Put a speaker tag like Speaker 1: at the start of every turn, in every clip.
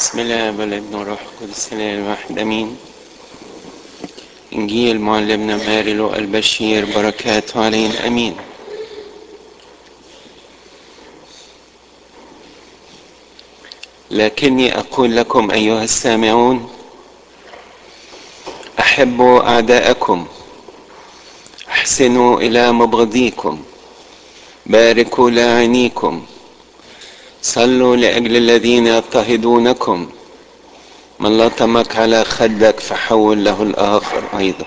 Speaker 1: بسم الله والابن والروح القدس الاله الواحد امين انجيل معلمنا مارلو البشير بركاته علينا امين لكني اقول لكم ايها السامعون احبوا اعداءكم احسنوا الى مبغضيكم باركوا لاعنيكم صلوا لاجل الذين يضطهدونكم من لطمك على خدك فحول له الاخر ايضا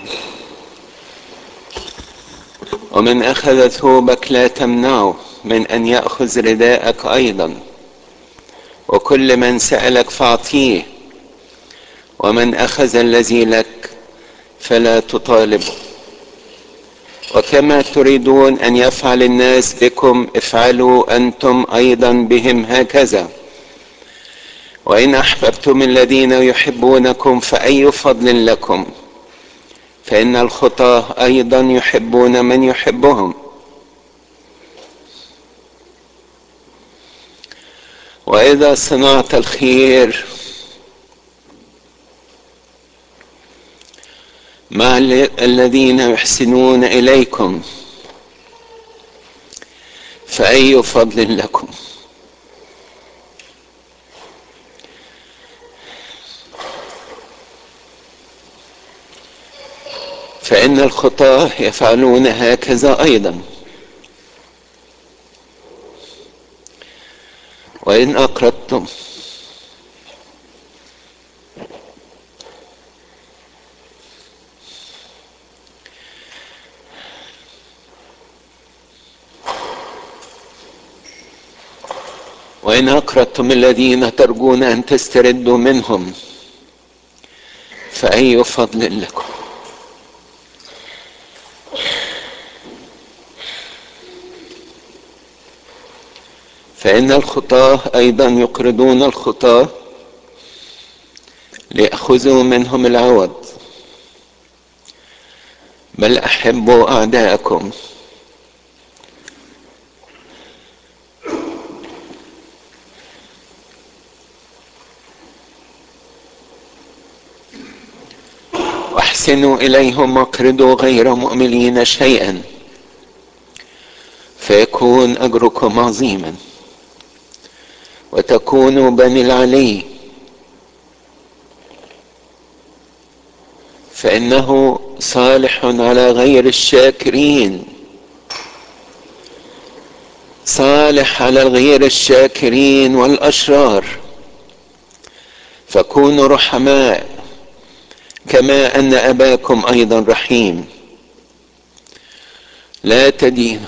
Speaker 1: ومن اخذ ثوبك لا تمنعه من ان ياخذ رداءك ايضا وكل من سالك فاعطيه ومن اخذ الذي لك فلا تطالبه وكما تريدون ان يفعل الناس بكم افعلوا انتم ايضا بهم هكذا وان احببتم الذين يحبونكم فاي فضل لكم فان الخطاه ايضا يحبون من يحبهم واذا صنعت الخير مع الذين يحسنون اليكم فاي فضل لكم فان الخطاه يفعلون هكذا ايضا وان اقرضتم وإن أقرضتم الذين ترجون أن تستردوا منهم فأي فضل لكم فإن الخطاة أيضا يقرضون الخطاة ليأخذوا منهم العوض بل أحبوا أعداءكم واحسنوا اليهم واقرضوا غير مؤملين شيئا فيكون اجركم عظيما وتكونوا بني العلي فانه صالح على غير الشاكرين صالح على غير الشاكرين والاشرار فكونوا رحماء كما ان اباكم ايضا رحيم لا تدين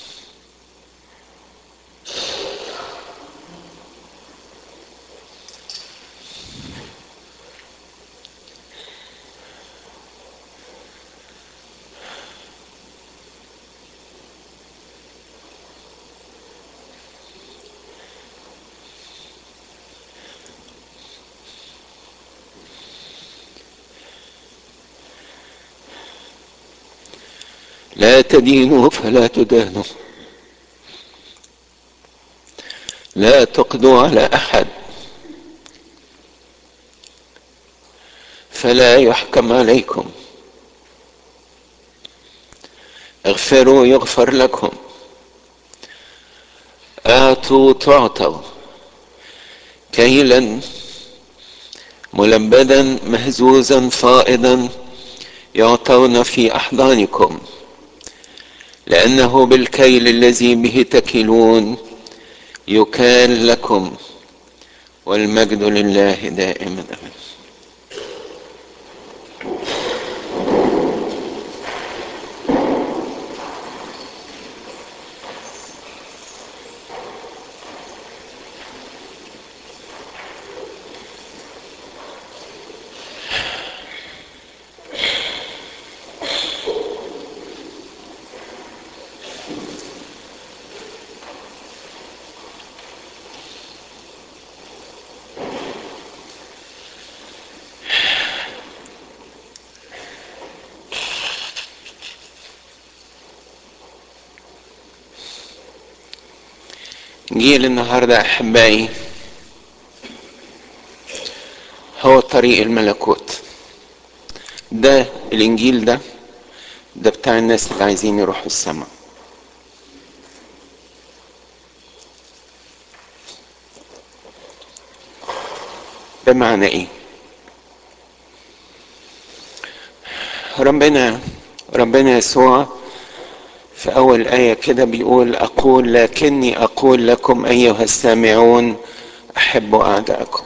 Speaker 1: لا تدينوا فلا تدانوا لا تقضوا على احد فلا يحكم عليكم اغفروا يغفر لكم اعطوا تعطوا كيلا ملبدا مهزوزا فائضا يعطون في احضانكم لأنه بالكيل الذي به تكلون يكال لكم والمجد لله دائما أبدا جيل النهارده احبائي هو طريق الملكوت ده الانجيل ده ده بتاع الناس اللي عايزين يروحوا السماء بمعنى ايه ربنا ربنا يسوع في اول ايه كده بيقول اقول لكني اقول لكم ايها السامعون احبوا اعداءكم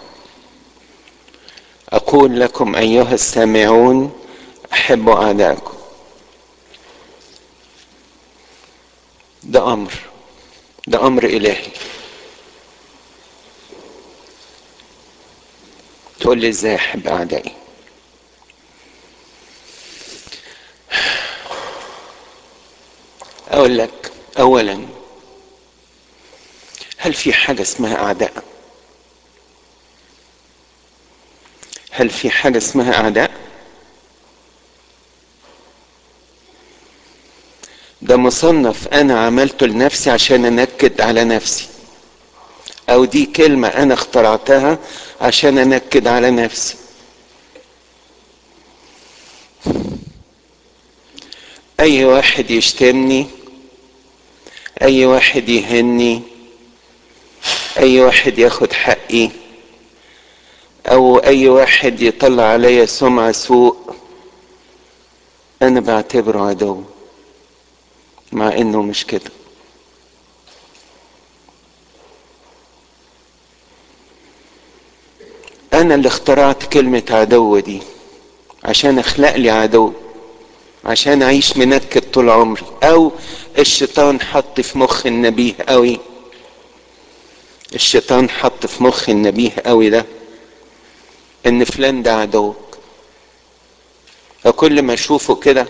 Speaker 1: اقول لكم ايها السامعون احبوا اعداءكم ده امر ده امر الهي تقول لي ازاي احب اعدائي اقول لك اولا هل في حاجه اسمها اعداء هل في حاجه اسمها اعداء ده مصنف انا عملته لنفسي عشان انكد على نفسي او دي كلمه انا اخترعتها عشان انكد على نفسي اي واحد يشتمني اي واحد يهني اي واحد ياخد حقي او اي واحد يطلع عليا سمعة سوء انا بعتبره عدو مع انه مش كده انا اللي اخترعت كلمة عدو دي عشان اخلق لي عدو عشان اعيش منكد طول عمري او الشيطان حط في مخ النبيه قوي الشيطان حط في مخ النبيه قوي ده ان فلان ده عدوك فكل ما اشوفه كده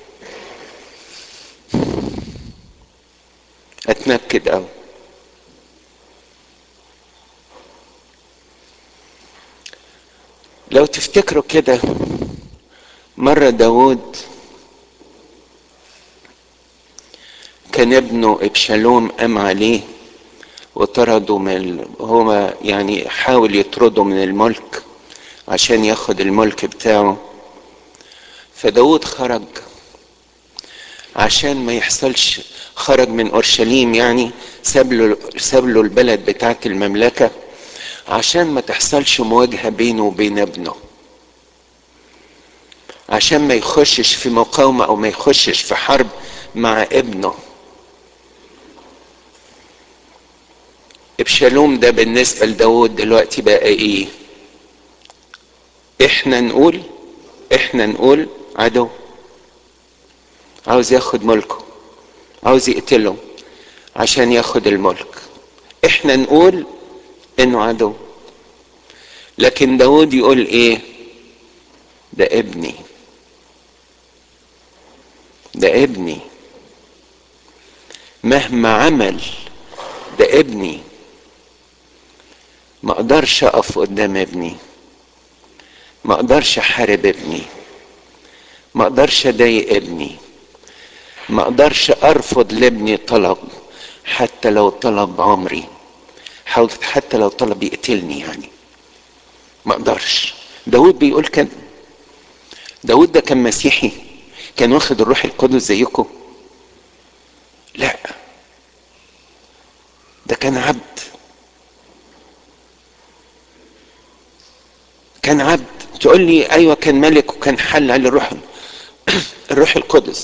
Speaker 1: اتنكد قوي لو تفتكروا كده مرة داود كان ابنه ابشالوم قام عليه وطرده من هو يعني حاول يطرده من الملك عشان ياخد الملك بتاعه فداود خرج عشان ما يحصلش خرج من اورشليم يعني ساب له ساب له البلد بتاعت المملكه عشان ما تحصلش مواجهه بينه وبين ابنه عشان ما يخشش في مقاومه او ما يخشش في حرب مع ابنه ابشالوم ده بالنسبه لداود دلوقتي بقى ايه احنا نقول احنا نقول عدو عاوز ياخد ملكه عاوز يقتله عشان ياخد الملك احنا نقول انه عدو لكن داود يقول ايه ده ابني ده ابني مهما عمل ده ابني ما اقدرش اقف قدام ابني ما اقدرش احارب ابني ما اقدرش اضايق ابني ما اقدرش ارفض لابني طلب حتى لو طلب عمري حتى لو طلب يقتلني يعني ما اقدرش داود بيقول كده داود ده كان مسيحي كان واخد الروح القدس زيكم لا ده كان عبد كان عبد تقول لي ايوه كان ملك وكان حل على الروح الروح القدس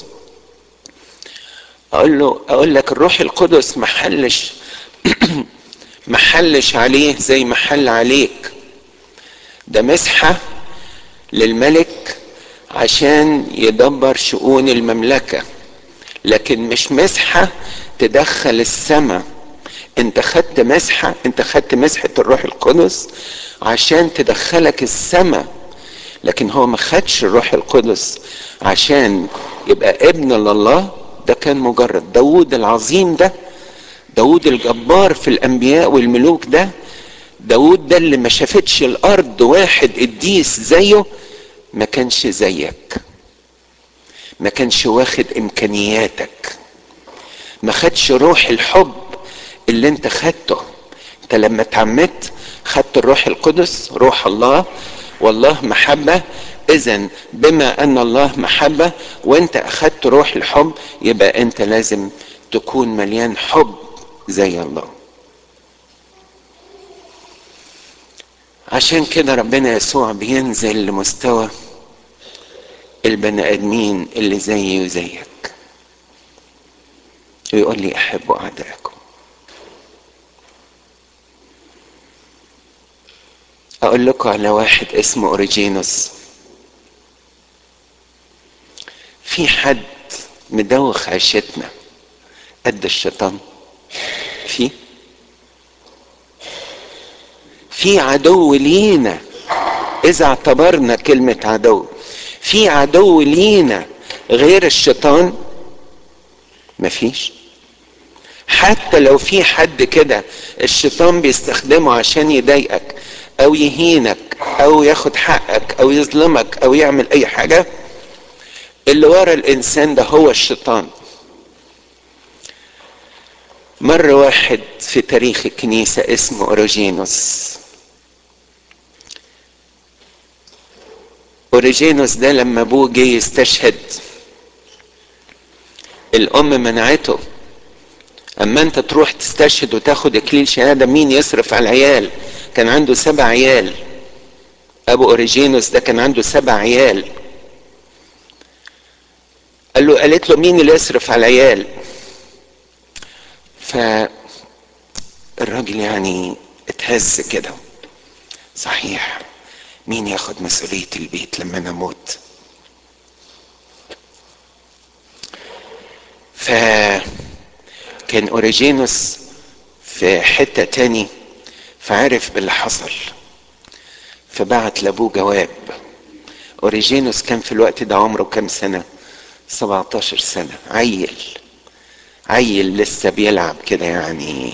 Speaker 1: اقول له اقول لك الروح القدس ما حلش ما حلش عليه زي ما حل عليك ده مسحه للملك عشان يدبر شؤون المملكه لكن مش مسحه تدخل السماء انت خدت مسحه انت خدت مسحه الروح القدس عشان تدخلك السماء لكن هو ما خدش الروح القدس عشان يبقى ابن لله ده كان مجرد داود العظيم ده داود الجبار في الانبياء والملوك ده داود ده اللي ما شافتش الارض واحد قديس زيه ما كانش زيك ما كانش واخد امكانياتك ما خدش روح الحب اللي انت خدته انت لما اتعمدت خدت الروح القدس روح الله والله محبة اذا بما ان الله محبة وانت اخدت روح الحب يبقى انت لازم تكون مليان حب زي الله عشان كده ربنا يسوع بينزل لمستوى البني ادمين اللي زيي وزيك ويقول لي احبوا اعدائكم اقول لكم على واحد اسمه اوريجينوس في حد مدوخ عيشتنا قد الشيطان في في عدو لينا اذا اعتبرنا كلمة عدو في عدو لينا غير الشيطان مفيش حتى لو في حد كده الشيطان بيستخدمه عشان يضايقك او يهينك او ياخد حقك او يظلمك او يعمل اي حاجة اللي ورا الانسان ده هو الشيطان مرة واحد في تاريخ الكنيسة اسمه اوريجينوس اوريجينوس ده لما ابوه جه يستشهد الام منعته اما انت تروح تستشهد وتاخد اكليل شهادة مين يصرف على العيال كان عنده سبع عيال ابو اوريجينوس ده كان عنده سبع عيال قال له قالت له مين اللي يصرف على العيال فالراجل يعني اتهز كده صحيح مين ياخد مسؤولية البيت لما انا اموت فكان اوريجينوس في حتة تاني فعرف باللي حصل فبعت لابوه جواب اوريجينوس كان في الوقت ده عمره كام سنة 17 سنة عيل عيل لسه بيلعب كده يعني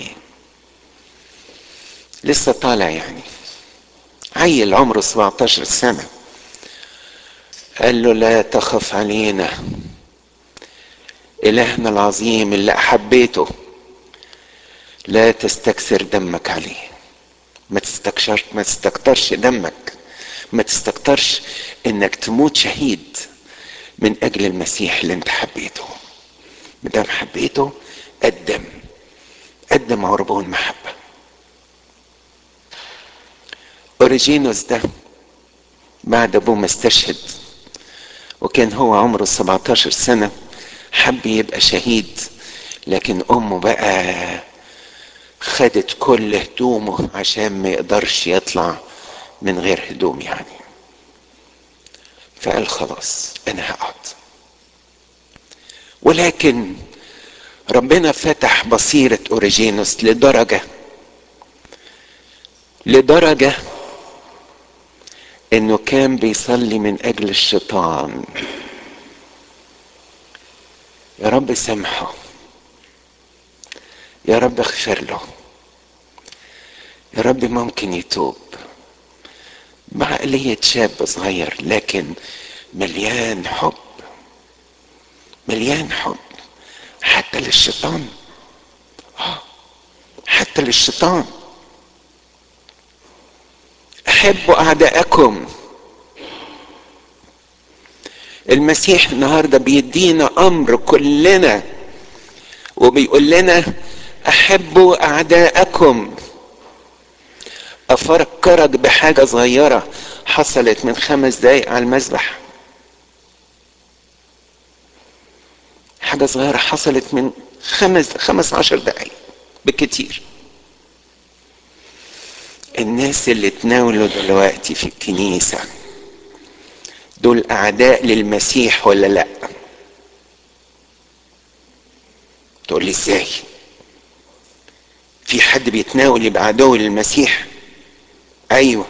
Speaker 1: لسه طالع يعني عيل عمره 17 سنة قال له لا تخف علينا إلهنا العظيم اللي أحبيته لا تستكثر دمك عليه ما تستكشر ما تستكترش دمك ما تستكترش انك تموت شهيد من اجل المسيح اللي انت حبيته مدام حبيته قدم قدم عربون محبه اوريجينوس ده بعد ابوه ما استشهد وكان هو عمره 17 سنه حب يبقى شهيد لكن امه بقى خدت كل هدومه عشان ما يقدرش يطلع من غير هدوم يعني فقال خلاص انا هقعد ولكن ربنا فتح بصيرة اوريجينوس لدرجة لدرجة انه كان بيصلي من اجل الشيطان يا رب سامحه يا رب اغفر له يا رب ممكن يتوب بعقلية شاب صغير لكن مليان حب مليان حب حتى للشيطان آه. حتى للشيطان احبوا اعداءكم المسيح النهارده بيدينا امر كلنا وبيقول لنا احبوا اعداءكم افكرك بحاجة صغيرة حصلت من خمس دقايق على المذبح حاجة صغيرة حصلت من خمس خمس عشر دقايق بكتير الناس اللي تناولوا دلوقتي في الكنيسة دول أعداء للمسيح ولا لأ؟ تقول لي ازاي؟ في حد بيتناول يبقى عدو للمسيح؟ أيوه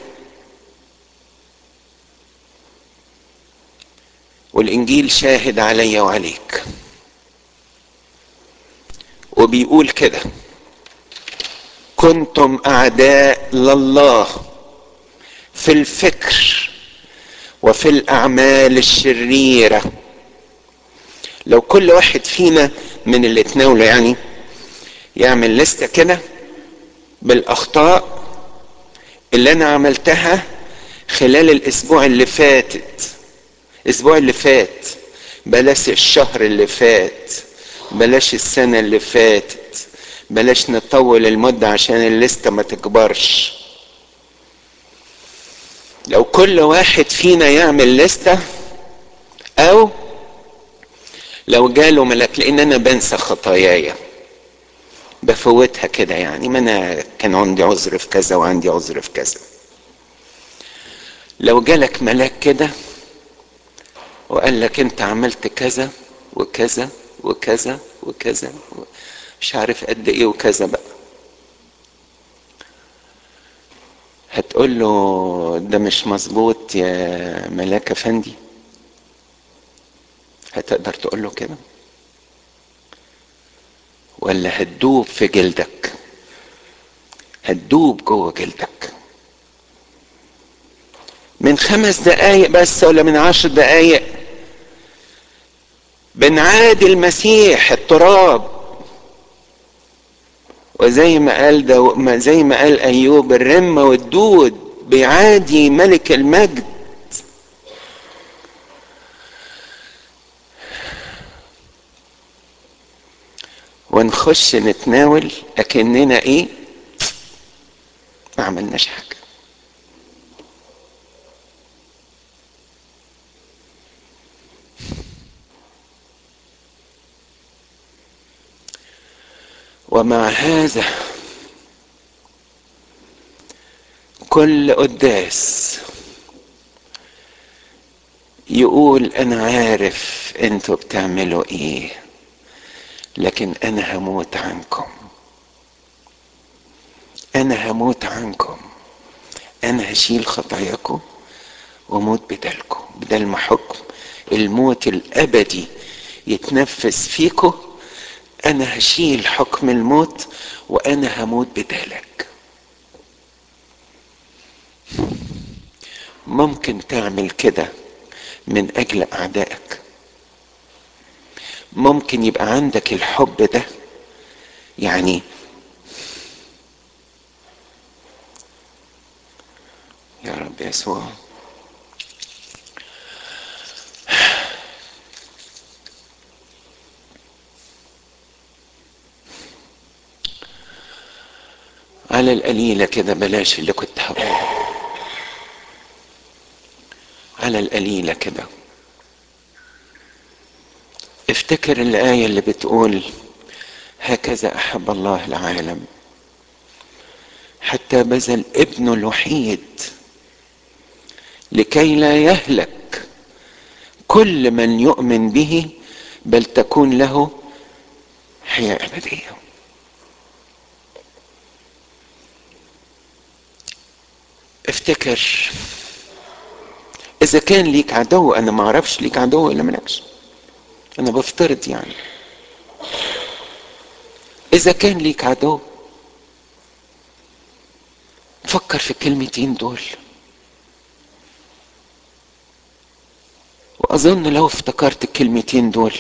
Speaker 1: والإنجيل شاهد علي وعليك وبيقول كده كنتم أعداء لله في الفكر وفي الأعمال الشريرة لو كل واحد فينا من اللي تناوله يعني يعمل لستة كده بالأخطاء اللي أنا عملتها خلال الاسبوع اللي فاتت الاسبوع اللي فات بلاش الشهر اللي فات بلاش السنة اللي فاتت بلاش نطول المدة عشان الليستة ما تكبرش لو كل واحد فينا يعمل لستة او لو جاله ملك لان انا بنسى خطاياي بفوتها كده يعني ما انا كان عندي عذر في كذا وعندي عذر في كذا لو جالك ملاك كده وقال لك انت عملت كذا وكذا وكذا وكذا مش عارف قد ايه وكذا بقى هتقول له ده مش مظبوط يا ملاك افندي هتقدر تقول له كده ولا هتدوب في جلدك هتدوب جوه جلدك من خمس دقايق بس ولا من عشر دقايق بنعادي المسيح التراب وزي ما قال ده زي ما قال ايوب الرمه والدود بيعادي ملك المجد ونخش نتناول اكننا ايه ما عملناش حاجه ومع هذا كل قداس يقول انا عارف انتوا بتعملوا ايه لكن انا هموت عنكم انا هموت عنكم انا هشيل خطاياكم واموت بدلكم بدل ما حكم الموت الابدي يتنفذ فيكم انا هشيل حكم الموت وانا هموت بدالك ممكن تعمل كده من اجل اعدائك ممكن يبقى عندك الحب ده يعني يا رب يسوع على القليلة كده بلاش اللي كنت هقوله على القليلة كده افتكر الآية اللي بتقول هكذا أحب الله العالم حتى بذل ابنه الوحيد لكي لا يهلك كل من يؤمن به بل تكون له حياة أبدية افتكر اذا كان ليك عدو انا ما اعرفش ليك عدو ولا مالكش انا بفترض يعني اذا كان ليك عدو فكر في الكلمتين دول واظن لو افتكرت الكلمتين دول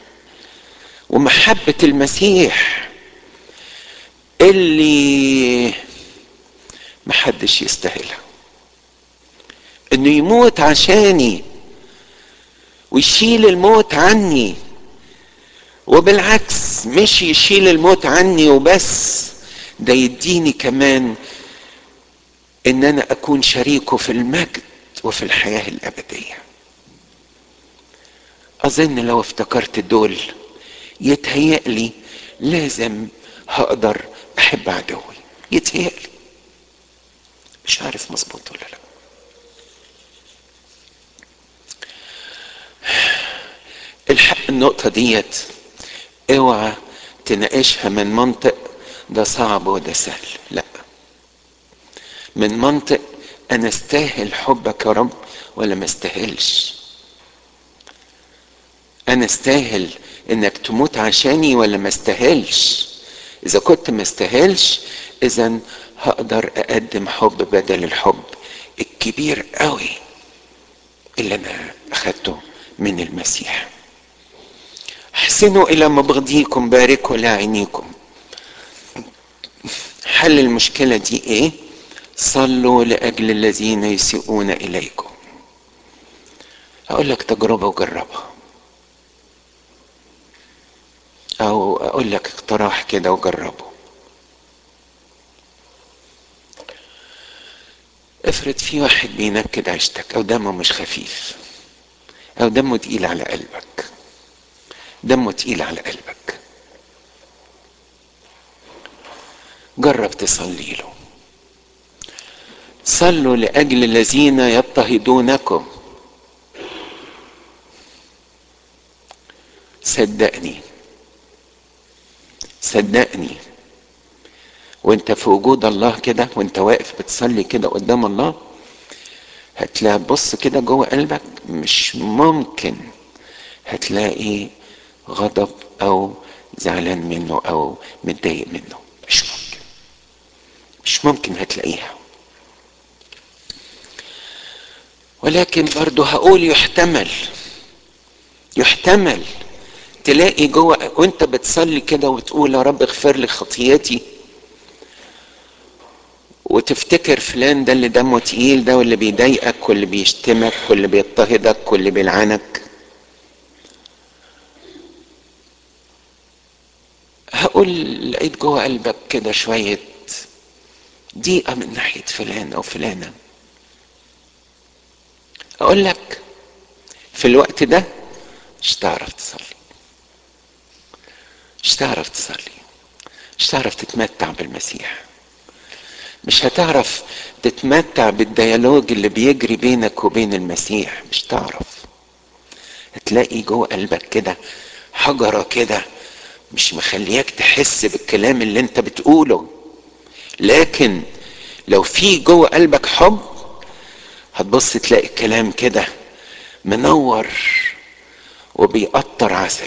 Speaker 1: ومحبة المسيح اللي محدش يستاهلها انه يموت عشاني ويشيل الموت عني وبالعكس مش يشيل الموت عني وبس ده يديني كمان ان انا اكون شريكه في المجد وفي الحياة الابدية اظن لو افتكرت دول يتهيألي لازم هقدر احب عدوي يتهيألي مش عارف مظبوط ولا لا الحق النقطة ديت اوعى تناقشها من منطق ده صعب وده سهل لا من منطق انا استاهل حبك يا رب ولا ما استاهلش انا استاهل انك تموت عشاني ولا ما استاهلش اذا كنت ما استاهلش اذا هقدر اقدم حب بدل الحب الكبير قوي اللي انا اخدته من المسيح احسنوا الى مبغضيكم باركوا لاعينيكم حل المشكلة دي ايه صلوا لاجل الذين يسيئون اليكم اقول لك تجربه وجربها او اقول لك اقتراح كده وجربه افرض في واحد بينكد عيشتك او دمه مش خفيف او دمه تقيل على قلبك دمه تقيل على قلبك جرب تصلي له صلوا لاجل الذين يضطهدونكم صدقني صدقني وانت في وجود الله كده وانت واقف بتصلي كده قدام الله هتلاقي بص كده جوه قلبك مش ممكن هتلاقي غضب او زعلان منه او متضايق منه مش ممكن مش ممكن هتلاقيها ولكن برضه هقول يحتمل يحتمل تلاقي جوه وانت بتصلي كده وتقول يا رب اغفر لي خطيتي وتفتكر فلان ده اللي دمه تقيل ده واللي بيضايقك واللي بيشتمك واللي بيضطهدك واللي بيلعنك هقول لقيت جوه قلبك كده شوية ضيقة من ناحية فلان أو فلانة أقول لك في الوقت ده مش تعرف تصلي مش تعرف تصلي مش تعرف تتمتع بالمسيح مش هتعرف تتمتع بالديالوج اللي بيجري بينك وبين المسيح مش تعرف هتلاقي جوه قلبك كده حجرة كده مش مخلياك تحس بالكلام اللي انت بتقوله لكن لو في جوه قلبك حب هتبص تلاقي الكلام كده منور وبيقطر عسل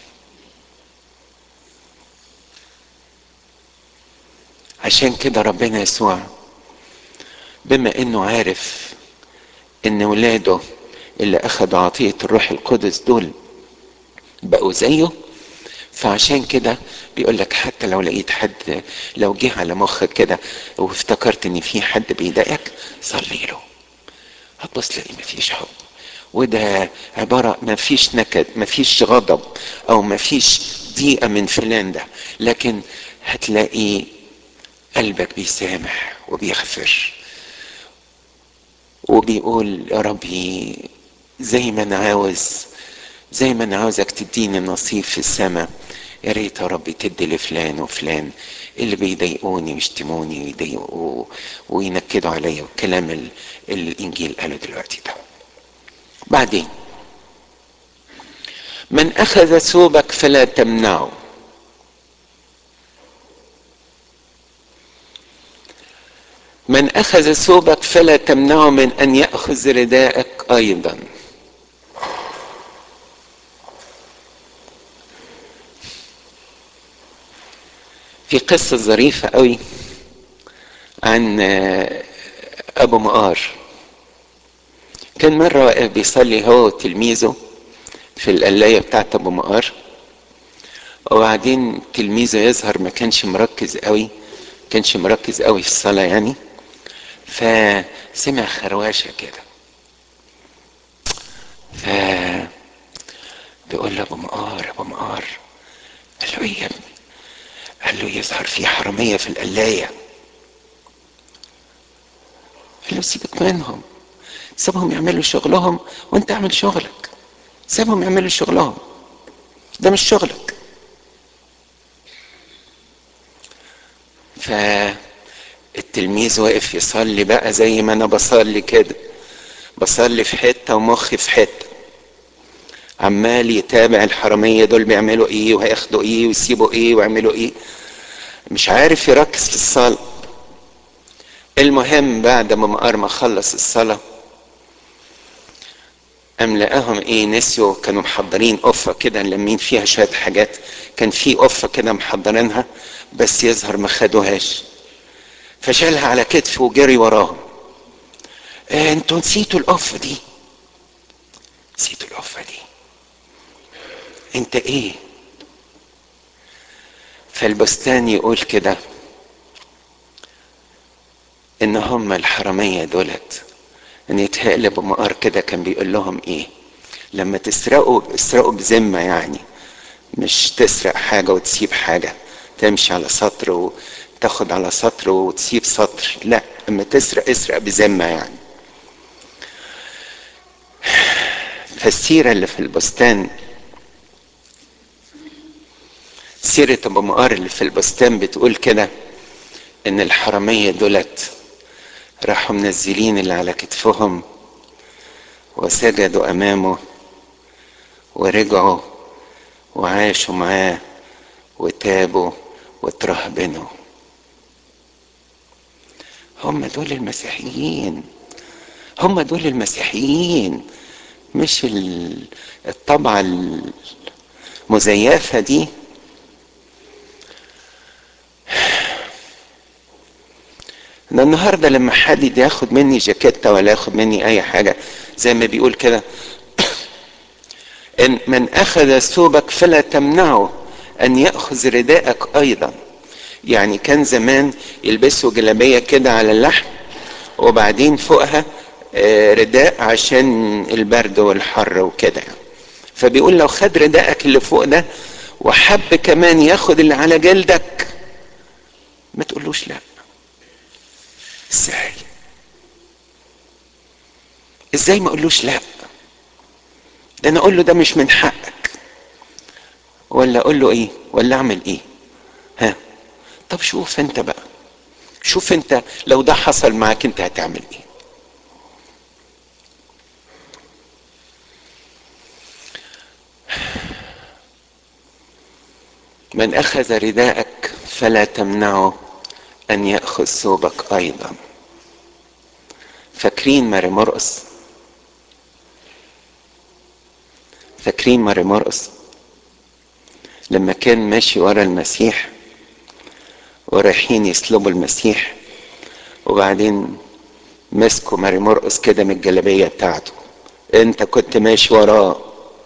Speaker 1: عشان كده ربنا يسوع بما انه عارف ان ولاده اللي اخذوا عطية الروح القدس دول بقوا زيه فعشان كده بيقول لك حتى لو لقيت حد لو جه على مخك كده وافتكرت ان في حد بيضايقك صلي له هتبص تلاقي مفيش حب وده عبارة مفيش نكد مفيش غضب او مفيش ضيقة من فلان ده لكن هتلاقي قلبك بيسامح وبيغفر وبيقول يا ربي زي ما انا عاوز زي ما انا عاوزك تديني نصيب في السماء يا ريت يا رب تدي لفلان وفلان اللي بيضايقوني ويشتموني ويضايقوا وينكدوا عليا والكلام اللي الانجيل قاله دلوقتي ده بعدين من اخذ ثوبك فلا تمنعه من اخذ ثوبك فلا تمنعه من ان ياخذ رداءك ايضا في قصة ظريفة قوي عن أبو مقار كان مرة واقف بيصلي هو وتلميذه في القلاية بتاعت أبو مقار وبعدين تلميذه يظهر ما كانش مركز قوي كانش مركز قوي في الصلاة يعني فسمع خرواشة كده ف بيقول له أبو مقار أبو مقار قال له إيه يا ابني قال له يظهر في حرامية في القلاية قال له سيبك منهم سيبهم يعملوا شغلهم وانت اعمل شغلك سيبهم يعملوا شغلهم ده مش شغلك فالتلميذ واقف يصلي بقى زي ما انا بصلي كده بصلي في حته ومخي في حته عمال يتابع الحراميه دول بيعملوا ايه وهياخدوا ايه ويسيبوا ايه ويعملوا ايه مش عارف يركز في الصلاه المهم بعد ما مقار ما خلص الصلاه قام لقاهم ايه نسيوا كانوا محضرين قفه كده لمين فيها شويه حاجات كان في قفه كده محضرينها بس يظهر ما خدوهاش فشالها على كتفه وجري وراهم آه انتوا نسيتوا القفه دي نسيتوا القفه دي انت ايه فالبستان يقول كده ان هم الحرامية دولت ان يتهيألي ابو مقار كده كان بيقول لهم ايه لما تسرقوا اسرقوا بذمة يعني مش تسرق حاجة وتسيب حاجة تمشي على سطر وتاخد على سطر وتسيب سطر لا اما تسرق اسرق بذمة يعني فالسيرة اللي في البستان سيرة ابو مقار اللي في البستان بتقول كده ان الحرامية دولت راحوا منزلين اللي على كتفهم وسجدوا امامه ورجعوا وعاشوا معاه وتابوا وترهبنوا هم دول المسيحيين هم دول المسيحيين مش الطبعة المزيفة دي انا النهاردة لما حد ياخد مني جاكيتة ولا ياخد مني اي حاجة زي ما بيقول كده ان من اخذ ثوبك فلا تمنعه ان ياخذ رداءك ايضا يعني كان زمان يلبسوا جلابيه كده على اللحم وبعدين فوقها رداء عشان البرد والحر وكده فبيقول لو خد رداءك اللي فوق ده وحب كمان ياخد اللي على جلدك ما تقولوش لا ازاي ازاي ما اقولوش لا ده انا اقول له ده مش من حقك ولا اقول له ايه ولا اعمل ايه ها طب شوف انت بقى شوف انت لو ده حصل معاك انت هتعمل ايه من اخذ رداءك فلا تمنعه ان ياخذ ثوبك ايضا فاكرين ماري مرقس فاكرين ماري مرقس لما كان ماشي ورا المسيح ورايحين يسلبوا المسيح وبعدين مسكوا ماري مرقس كده من الجلابيه بتاعته انت كنت ماشي وراه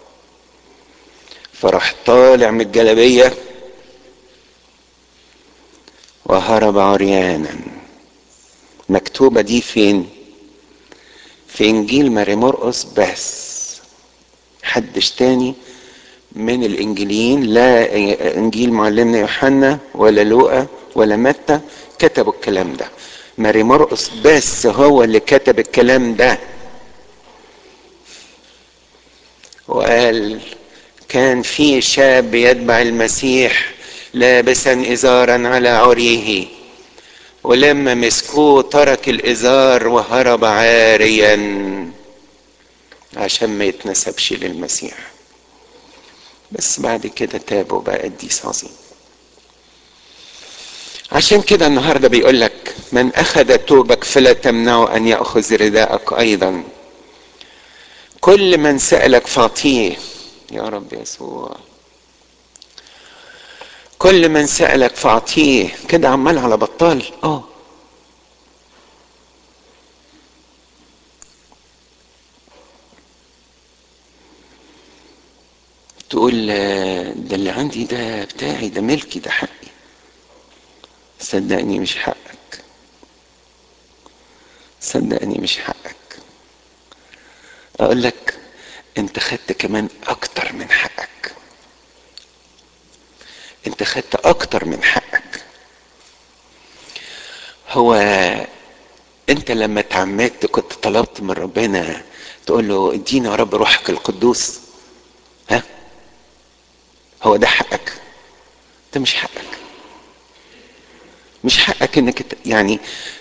Speaker 1: فراح طالع من الجلابيه وهرب عريانا مكتوبه دي فين في انجيل ماري مرقس بس حدش تاني من الانجيليين لا انجيل معلمنا يوحنا ولا لوقا ولا متى كتبوا الكلام ده ماري مرقس بس هو اللي كتب الكلام ده وقال كان في شاب يتبع المسيح لابسا ازارا على عريه ولما مسكوه ترك الازار وهرب عاريا عشان ما يتنسبش للمسيح بس بعد كده تاب وبقى قديس عظيم عشان كده النهارده بيقول لك من اخذ توبك فلا تمنعه ان ياخذ رداءك ايضا كل من سالك فاعطيه يا رب يسوع كل من سالك فاعطيه كده عمال على بطال اه تقول ده اللي عندي ده بتاعي ده ملكي ده حقي صدقني مش حقك صدقني مش حقك اقول لك انت خدت كمان اكتر من حقك انت خدت اكتر من حقك هو انت لما اتعمدت كنت طلبت من ربنا تقول له ادينا يا رب روحك القدوس ها هو ده حقك ده مش حقك مش حقك انك يعني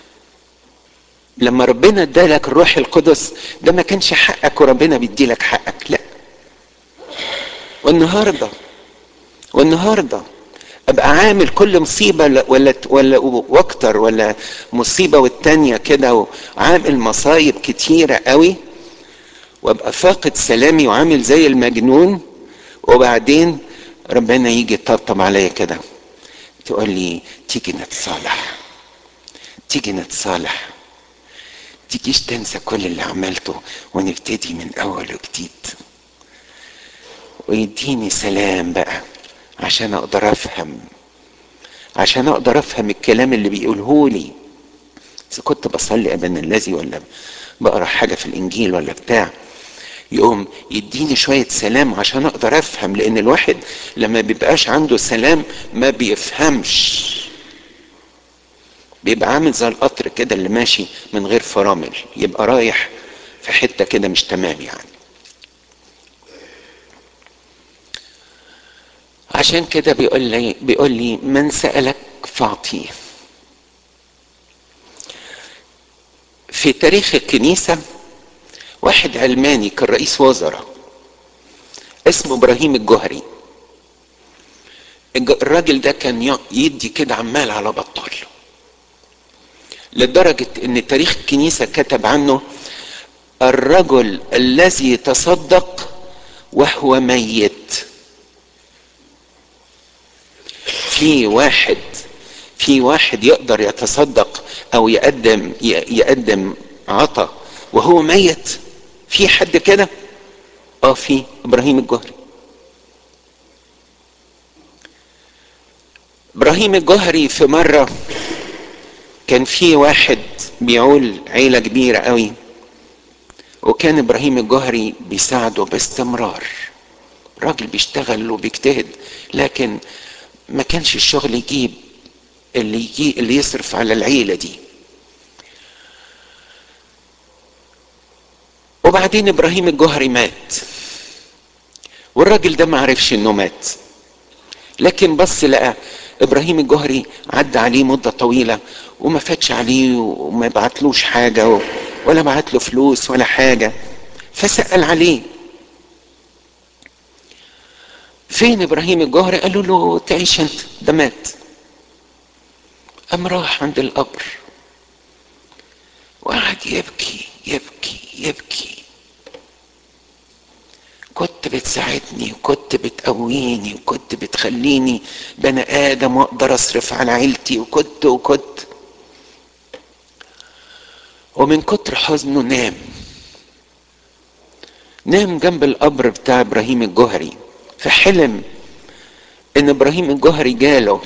Speaker 1: لما ربنا ادالك الروح القدس ده ما كانش حقك وربنا بيديلك حقك لا والنهارده والنهارده ابقى عامل كل مصيبه ولا ولا واكتر ولا مصيبه والتانيه كده وعامل مصايب كتيره قوي وابقى فاقد سلامي وعامل زي المجنون وبعدين ربنا يجي يطبطب عليا كده تقول لي تيجي نتصالح تيجي نتصالح تيجيش تنسى كل اللي عملته ونبتدي من اول وجديد ويديني سلام بقى عشان اقدر افهم عشان اقدر افهم الكلام اللي بيقوله لي اذا كنت بصلي ابن الذي ولا بقرا حاجه في الانجيل ولا بتاع يقوم يديني شويه سلام عشان اقدر افهم لان الواحد لما بيبقاش عنده سلام ما بيفهمش بيبقى عامل زي القطر كده اللي ماشي من غير فرامل يبقى رايح في حته كده مش تمام يعني عشان كده بيقول لي بيقول لي من سألك فاعطيه في تاريخ الكنيسة واحد علماني كان رئيس وزراء اسمه ابراهيم الجهري الراجل ده كان يدي كده عمال على بطال لدرجة ان تاريخ الكنيسة كتب عنه الرجل الذي تصدق وهو ميت في واحد في واحد يقدر يتصدق او يقدم يقدم عطا وهو ميت في حد كده اه في ابراهيم الجهري ابراهيم الجهري في مره كان في واحد بيعول عيله كبيره قوي وكان ابراهيم الجهري بيساعده باستمرار راجل بيشتغل وبيجتهد لكن ما كانش الشغل يجيب اللي يجي اللي يصرف على العيله دي وبعدين ابراهيم الجهري مات والراجل ده ما عرفش انه مات لكن بص لقى ابراهيم الجهري عدى عليه مده طويله وما فاتش عليه وما بعتلوش حاجه ولا بعت له فلوس ولا حاجه فسال عليه فين ابراهيم الجهري قالوا له تعيش انت ده مات قام راح عند القبر وقعد يبكي يبكي يبكي كنت بتساعدني وكنت بتقويني وكنت بتخليني بني ادم واقدر اصرف على عيلتي وكنت وكنت ومن كتر حزنه نام نام جنب القبر بتاع ابراهيم الجهري فحلم ان ابراهيم الجهري جاله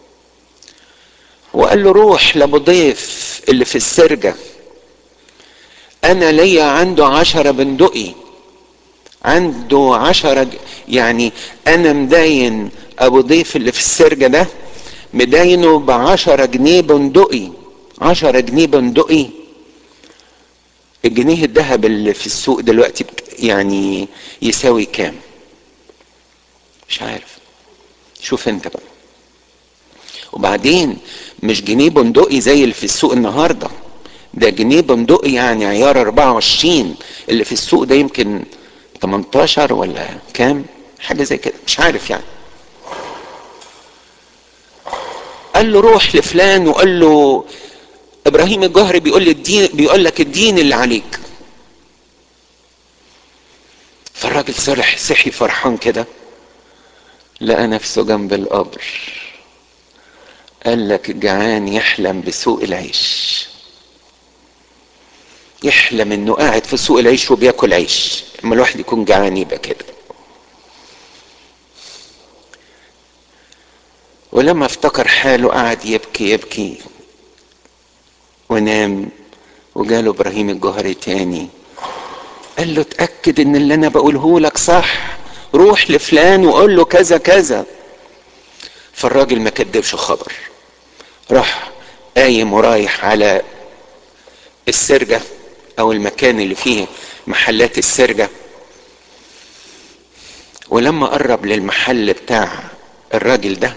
Speaker 1: وقال له روح لابو ضيف اللي في السرجة انا ليا عنده عشرة بندقي عنده عشرة يعني انا مداين ابو ضيف اللي في السرجة ده مداينه بعشرة جنيه بندقي عشرة جنيه بندقي الجنيه الذهب اللي في السوق دلوقتي يعني يساوي كام مش عارف شوف انت بقى وبعدين مش جنيه بندقي زي اللي في السوق النهارده ده جنيه بندقي يعني عيار 24 اللي في السوق ده يمكن 18 ولا كام حاجه زي كده مش عارف يعني قال له روح لفلان وقال له ابراهيم الجهري بيقول لي الدين بيقول لك الدين اللي عليك فالراجل صرح صحي فرحان كده لقى نفسه جنب القبر قال لك جعان يحلم بسوق العيش يحلم انه قاعد في سوق العيش وبياكل عيش اما الواحد يكون جعان يبقى كده ولما افتكر حاله قعد يبكي يبكي ونام وجاله ابراهيم الجوهري تاني قال له اتاكد ان اللي انا بقوله لك صح روح لفلان وقول له كذا كذا فالراجل ما كدبش خبر راح قايم ورايح على السرجة او المكان اللي فيه محلات السرجة ولما قرب للمحل بتاع الراجل ده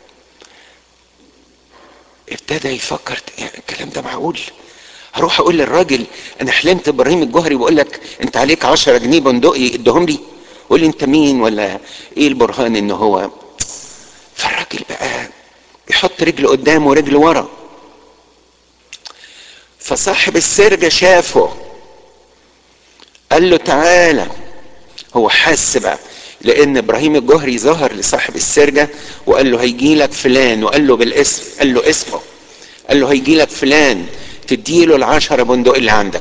Speaker 1: ابتدى يفكر يعني الكلام ده معقول هروح اقول للراجل انا حلمت ابراهيم الجوهري بقول لك انت عليك 10 جنيه بندقي ادهم لي قول لي انت مين ولا ايه البرهان ان هو فالراجل بقى يحط رجل قدام ورجل ورا فصاحب السرجة شافه قال له تعالى هو حس بقى لان ابراهيم الجوهري ظهر لصاحب السرجة وقال له هيجي لك فلان وقال له بالاسم قال له اسمه قال له هيجي لك فلان تديله العشرة بندق اللي عندك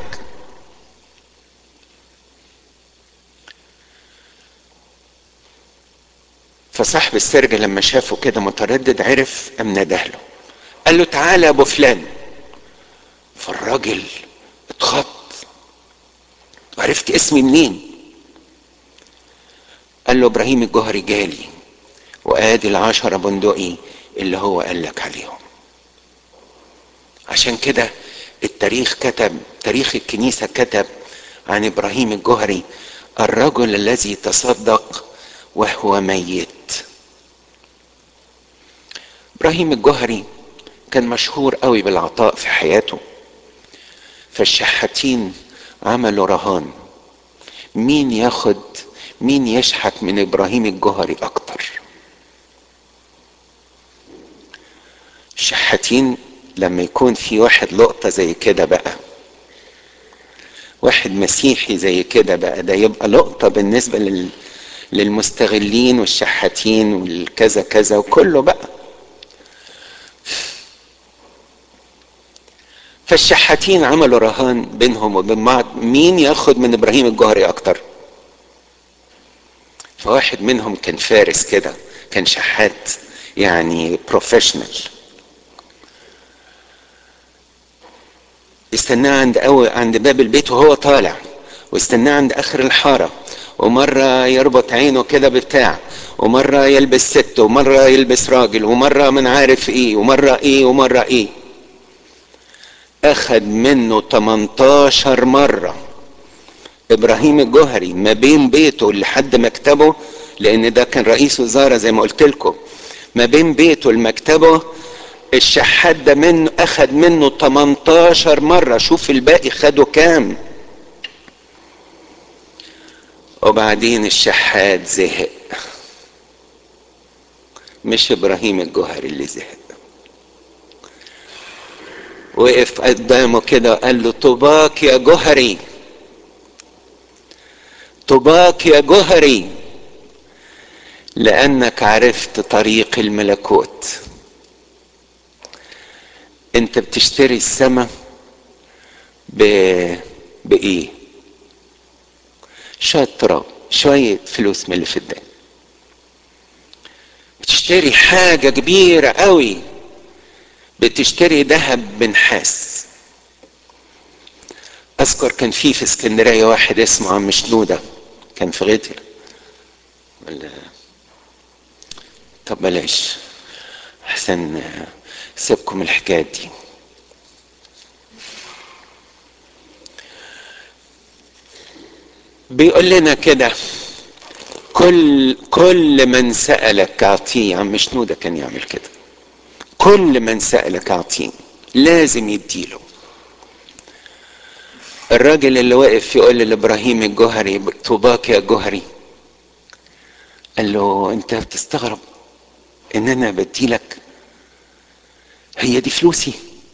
Speaker 1: فصاحب السرجة لما شافه كده متردد عرف قام ندهله قال له تعالى يا ابو فلان الراجل اتخض وعرفت اسمي منين قال له ابراهيم الجوهري جالي وادي العشرة بندقي اللي هو قال لك عليهم عشان كده التاريخ كتب تاريخ الكنيسة كتب عن ابراهيم الجوهري الرجل الذي تصدق وهو ميت ابراهيم الجوهري كان مشهور قوي بالعطاء في حياته فالشحاتين عملوا رهان مين ياخد مين يشحت من ابراهيم الجوهري اكتر الشحاتين لما يكون في واحد لقطة زي كده بقى واحد مسيحي زي كده بقى ده يبقى لقطة بالنسبة لل... للمستغلين والشحاتين والكذا كذا وكله بقى فالشحاتين عملوا رهان بينهم وبين بعض مين ياخد من ابراهيم الجوهري اكتر فواحد منهم كان فارس كده كان شحات يعني بروفيشنال استناه عند أو عند باب البيت وهو طالع واستناه عند اخر الحاره ومره يربط عينه كده بتاع ومره يلبس ست ومره يلبس راجل ومره من عارف ايه ومره ايه ومره ايه اخد منه 18 مره ابراهيم الجوهري ما بين بيته لحد مكتبه لان ده كان رئيس وزاره زي ما قلت لكم ما بين بيته لمكتبه الشحات ده منه اخد منه 18 مرة شوف الباقي خدوا كام وبعدين الشحات زهق مش ابراهيم الجوهري اللي زهق وقف قدامه كده وقال له طوباك يا جوهري طوباك يا جوهري لانك عرفت طريق الملكوت انت بتشتري السماء ب... بايه شوية تراب شوية فلوس من اللي في الدنيا بتشتري حاجة كبيرة قوي بتشتري ذهب بنحاس اذكر كان في في اسكندرية واحد اسمه عم شنودة كان في غيتر ولا طب بلاش احسن سيبكم الحكاية دي بيقول لنا كده كل كل من سألك أعطيه عم شنودة كان يعمل كده كل من سألك أعطيه لازم يديله الراجل اللي واقف يقول لابراهيم الجوهري طوباك يا جوهري قال له انت بتستغرب ان انا بديلك هي دي فلوسي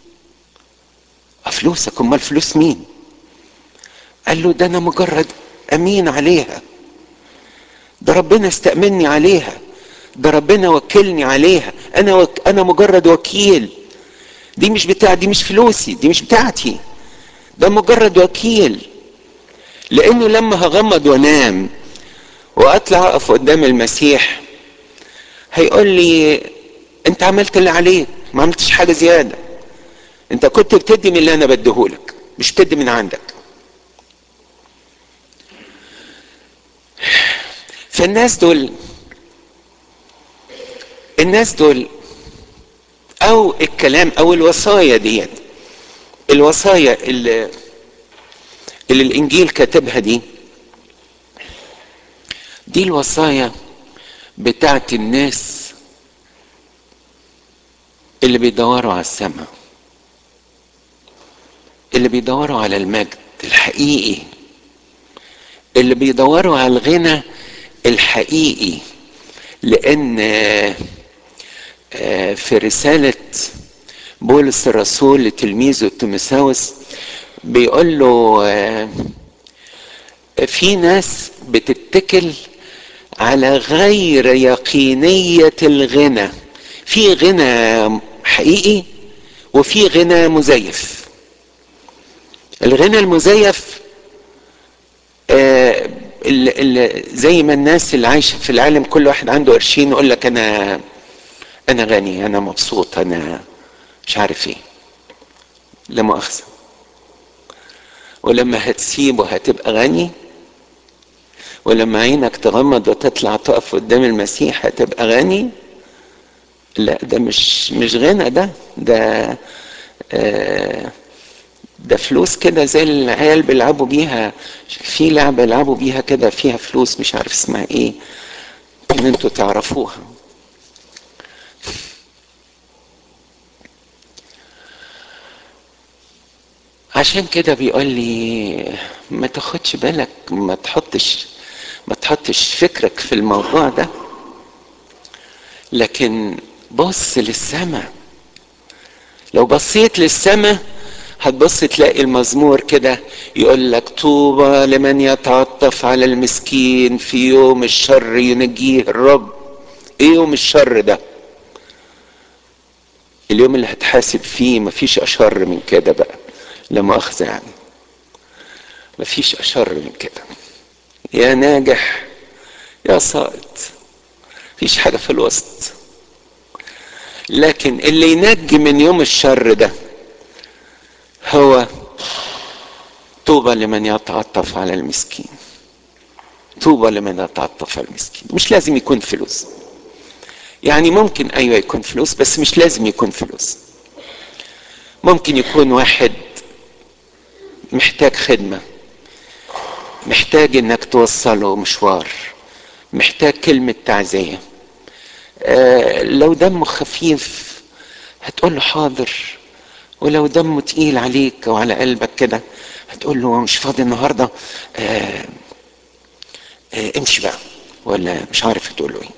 Speaker 1: فلوسك امال فلوس مين قال له ده انا مجرد امين عليها ده ربنا استأمني عليها ده ربنا وكلني عليها انا وك... انا مجرد وكيل دي مش بتاع دي مش فلوسي دي مش بتاعتي ده مجرد وكيل لانه لما هغمض وانام واطلع اقف قدام المسيح هيقول لي انت عملت اللي عليك ما عملتش حاجه زياده انت كنت بتدي من اللي انا بديهولك مش بتدي من عندك فالناس دول الناس دول او الكلام او الوصايا ديت الوصايا اللي, اللي الانجيل كاتبها دي دي الوصايا بتاعت الناس اللي بيدوروا على السماء اللي بيدوروا على المجد الحقيقي اللي بيدوروا على الغنى الحقيقي لان في رسالة بولس الرسول لتلميذه تيموثاوس بيقول له في ناس بتتكل على غير يقينية الغنى في غنى حقيقي وفي غنى مزيف الغنى المزيف آه اللي زي ما الناس اللي عايشه في العالم كل واحد عنده قرشين يقول لك انا انا غني انا مبسوط انا مش عارف ايه لا مؤاخذه ولما هتسيبه هتبقى غني ولما عينك تغمض وتطلع تقف قدام المسيح هتبقى غني لا ده مش مش غنى ده ده آه ده فلوس كده زي العيال بيلعبوا بيها في لعبة يلعبوا بيها كده فيها فلوس مش عارف اسمها ايه ان انتوا تعرفوها عشان كده بيقول لي ما تاخدش بالك ما تحطش ما تحطش فكرك في الموضوع ده لكن بص للسماء لو بصيت للسماء هتبص تلاقي المزمور كده يقول لك طوبى لمن يتعطف على المسكين في يوم الشر ينجيه الرب ايه يوم الشر ده اليوم اللي هتحاسب فيه مفيش اشر من كده بقى لا مؤاخذة يعني مفيش اشر من كده يا ناجح يا ساقط مفيش حاجة في الوسط لكن اللي ينجي من يوم الشر ده هو طوبى لمن يتعطف على المسكين طوبى لمن يتعطف على المسكين مش لازم يكون فلوس يعني ممكن ايوه يكون فلوس بس مش لازم يكون فلوس ممكن يكون واحد محتاج خدمه محتاج انك توصله مشوار محتاج كلمه تعزيه آه لو دمه خفيف هتقول له حاضر ولو دمه تقيل عليك او على قلبك كده هتقول له مش فاضي النهارده آه آه امشي بقى ولا مش عارف تقول له ايه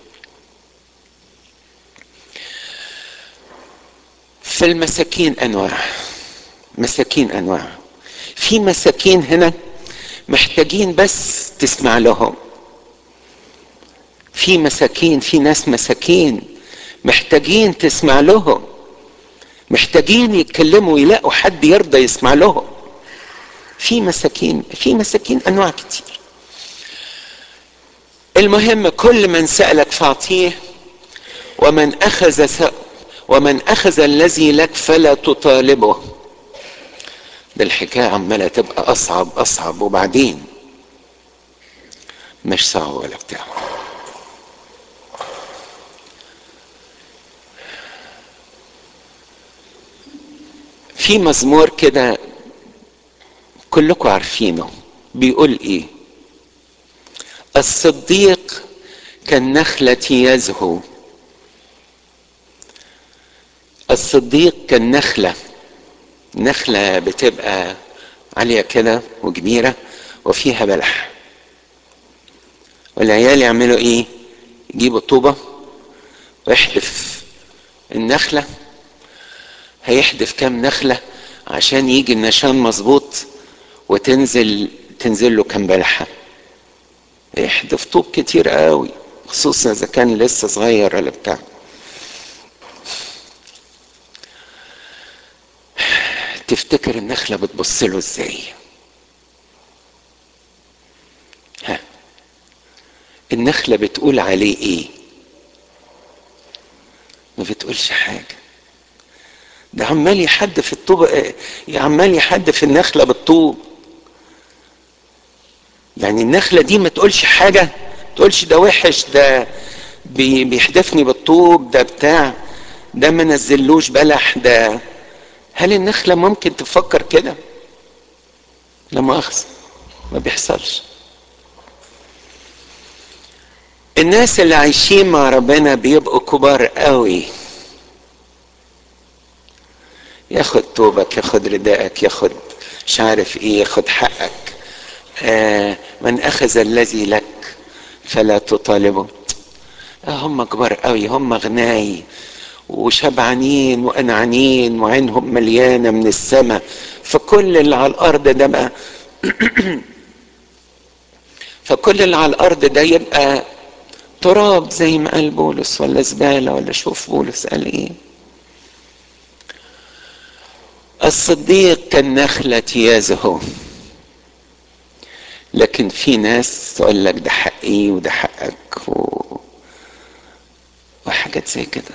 Speaker 1: في المساكين انواع مساكين انواع في مساكين هنا محتاجين بس تسمع لهم في مساكين في ناس مساكين محتاجين تسمع لهم محتاجين يتكلموا يلاقوا حد يرضى يسمع لهم في مساكين في مساكين انواع كتير المهم كل من سألك فاعطيه ومن أخذ س... ومن أخذ الذي لك فلا تطالبه ده الحكاية عمالة تبقى أصعب أصعب وبعدين مش صعب ولا بتاع في مزمور كده كلكم عارفينه بيقول ايه الصديق كالنخلة يزهو الصديق كالنخلة نخلة بتبقى عالية كده وكبيرة وفيها بلح والعيال يعملوا ايه يجيبوا طوبة ويحدف النخلة هيحدف كام نخلة عشان يجي النشان مظبوط وتنزل تنزل له كام بلحة يحدف طوب كتير قوي خصوصا اذا كان لسه صغير ولا بتاع تفتكر النخلة بتبص له ازاي ها النخلة بتقول عليه ايه ما بتقولش حاجة ده عمال يحدف الطوب عمال يحدف النخلة بالطوب يعني النخلة دي ما تقولش حاجة تقولش ده وحش ده بيحدفني بالطوب ده بتاع ده ما نزلوش بلح ده هل النخلة ممكن تفكر كده لا مؤاخذة ما بيحصلش الناس اللي عايشين مع ربنا بيبقوا كبار قوي ياخد توبك ياخد ردائك ياخد مش عارف ايه ياخد حقك آه من اخذ الذي لك فلا تطالبه آه هم كبار قوي هم غناي وشبعانين وقنعانين وعينهم مليانه من السماء فكل اللي على الارض ده بقى فكل اللي على الارض ده يبقى تراب زي ما قال بولس ولا زباله ولا شوف بولس قال ايه الصديق كالنخلة يزهو لكن في ناس تقول لك ده حقي وده حقك و... وحاجات زي كده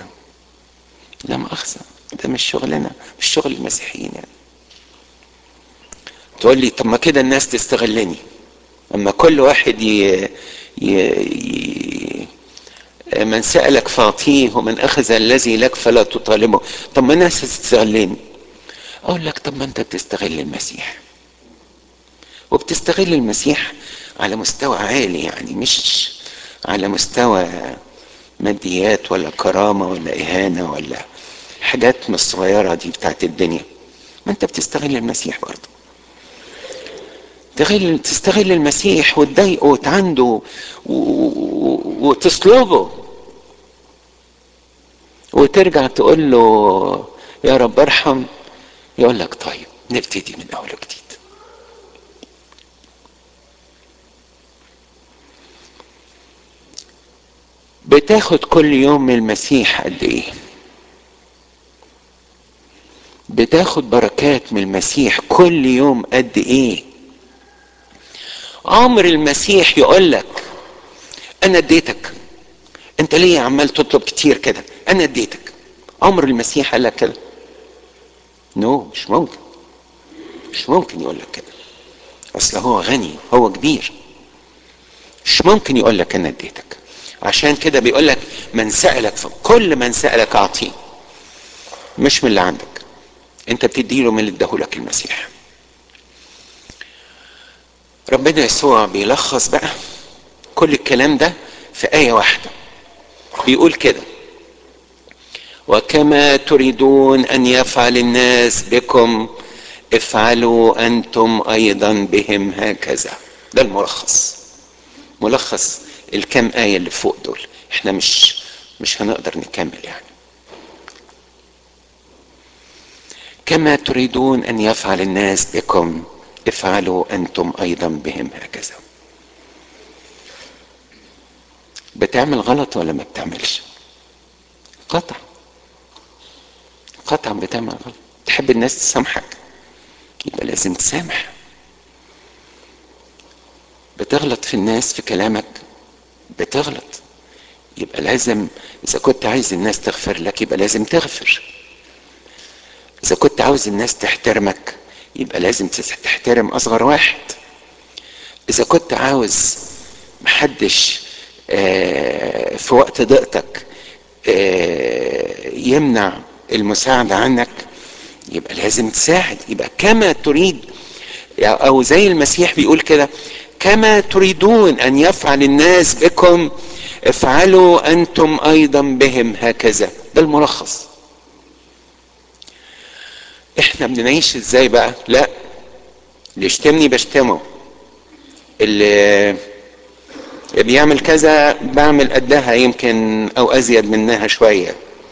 Speaker 1: لا مؤاخذة ده مش شغلنا مش شغل المسيحيين يعني تقول لي طب ما كده الناس تستغلني اما كل واحد ي... ي... ي... من سألك فاعطيه ومن أخذ الذي لك فلا تطالبه طب ما الناس تستغلني أقول لك طب ما أنت بتستغل المسيح وبتستغل المسيح على مستوى عالي يعني مش على مستوى ماديات ولا كرامة ولا إهانة ولا حاجات من الصغيرة دي بتاعت الدنيا ما أنت بتستغل المسيح برضه تغل تستغل المسيح وتضايقه وتعنده وتصلبه وترجع تقول له يا رب ارحم يقول لك طيب نبتدي من اول وجديد بتاخد كل يوم من المسيح قد ايه بتاخد بركات من المسيح كل يوم قد ايه عمر المسيح يقول لك انا اديتك انت ليه عمال تطلب كتير كده انا اديتك عمر المسيح قال لك كده نو no, مش ممكن مش ممكن يقول لك كده اصل هو غني هو كبير مش ممكن يقول لك انا اديتك عشان كده بيقول لك من سألك كل من سألك اعطيه مش من اللي عندك انت بتديله من اللي اداهولك المسيح ربنا يسوع بيلخص بقى كل الكلام ده في آية واحدة بيقول كده وكما تريدون أن يفعل الناس بكم افعلوا أنتم أيضا بهم هكذا ده الملخص ملخص الكام آية اللي فوق دول احنا مش مش هنقدر نكمل يعني كما تريدون أن يفعل الناس بكم افعلوا انتم ايضا بهم هكذا بتعمل غلط ولا ما بتعملش قطع قطعا بتعمل غلط تحب الناس تسامحك يبقى لازم تسامح بتغلط في الناس في كلامك بتغلط يبقى لازم اذا كنت عايز الناس تغفر لك يبقى لازم تغفر اذا كنت عاوز الناس تحترمك يبقى لازم تحترم اصغر واحد اذا كنت عاوز محدش في وقت ضيقتك يمنع المساعدة عنك يبقى لازم تساعد يبقى كما تريد او زي المسيح بيقول كده كما تريدون ان يفعل الناس بكم افعلوا انتم ايضا بهم هكذا ده الملخص احنا بنعيش ازاي بقى لا اللي يشتمني بشتمه اللي بيعمل كذا بعمل قدها يمكن او ازيد منها شوية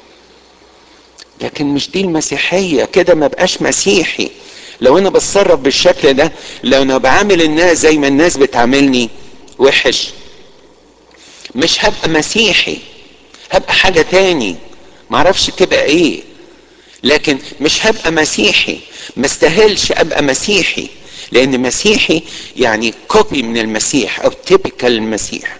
Speaker 1: لكن مش دي المسيحية كده ما بقاش مسيحي لو انا بتصرف بالشكل ده لو انا بعامل الناس زي ما الناس بتعاملني وحش مش هبقى مسيحي هبقى حاجة تاني معرفش تبقى ايه لكن مش هبقى مسيحي ما استاهلش ابقى مسيحي لان مسيحي يعني كوبي من المسيح او تيبيكال المسيح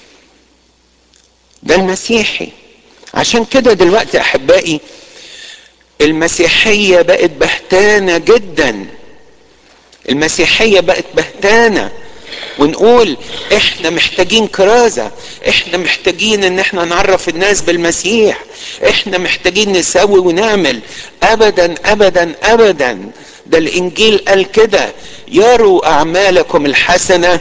Speaker 1: ده المسيحي عشان كده دلوقتي احبائي المسيحية بقت بهتانة جدا المسيحية بقت بهتانة ونقول احنا محتاجين كرازة احنا محتاجين ان احنا نعرف الناس بالمسيح احنا محتاجين نسوي ونعمل ابدا ابدا ابدا ده الانجيل قال كده يروا اعمالكم الحسنة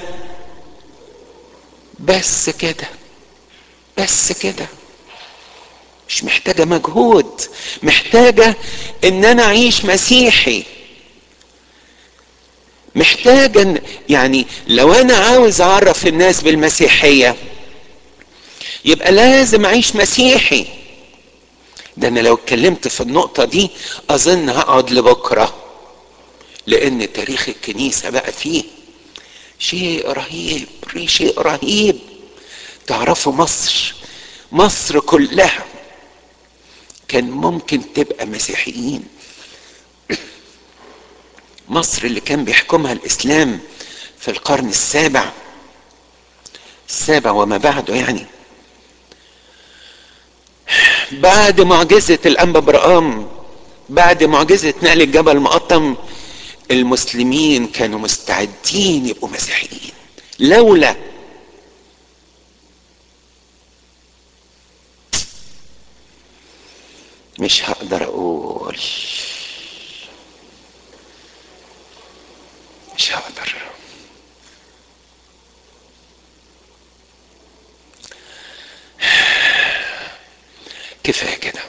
Speaker 1: بس كده بس كده مش محتاجة مجهود محتاجة ان انا اعيش مسيحي محتاجة يعني لو انا عاوز اعرف الناس بالمسيحية يبقى لازم اعيش مسيحي ده انا لو اتكلمت في النقطة دي اظن هقعد لبكرة لان تاريخ الكنيسة بقى فيه شيء رهيب شيء رهيب تعرفوا مصر مصر كلها كان ممكن تبقى مسيحيين مصر اللي كان بيحكمها الاسلام في القرن السابع السابع وما بعده يعني بعد معجزة الأنبا برقام بعد معجزة نقل الجبل المقطم المسلمين كانوا مستعدين يبقوا مسيحيين لولا مش هقدر اقول مش هقدر كفايه كده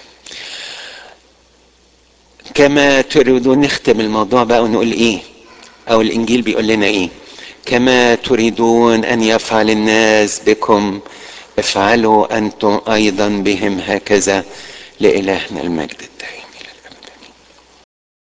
Speaker 1: كما تريدون نختم الموضوع بقى ونقول ايه او الانجيل بيقول لنا ايه كما تريدون ان يفعل الناس بكم افعلوا انتم ايضا بهم هكذا لالهنا المجد الدائم